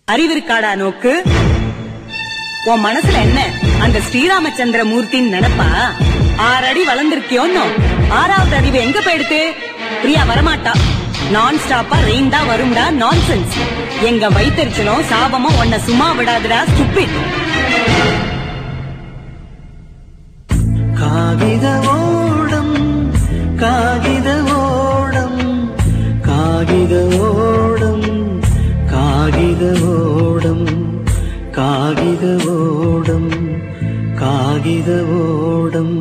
அறிவிருக்காடா நோக்கு உன் மனசுல என்ன அந்த ஸ்ரீராமச்சந்திர மூர்த்தின்னு நினைப்பா ஆறு அடி வளர்ந்திருக்கியோன்னு ஆறாவது அறிவு எங்க போயிடுத்து பிரியா வரமாட்டா நான் ஸ்டாப்பா ரெயின் தான் வரும்டா நான்சென்ஸ் எங்க வைத்தறிச்சலும் சாபமும் உன்னை சும்மா விடாதுடா ஸ்டூபிட் காகித ஓடம் காகித ஓடம் காகித ஓடம் காகித ஓடம் காகித ஓடம் காகித ஓடம்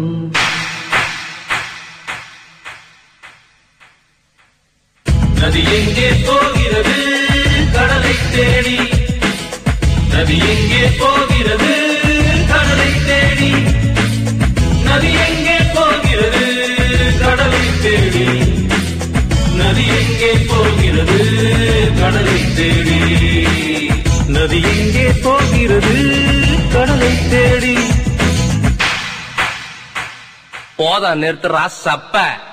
நதி எங்கே போகிறது கடலை தேடி நதி எங்கே போகிறது கடலை தேடி நதி எங்கே போகிறது கடலை தேடி நதி எங்கே போகிறது கடலை தேடி நதி எங்கே போகிறது கடலை தேடி போதா நிறுத்துறா சப்ப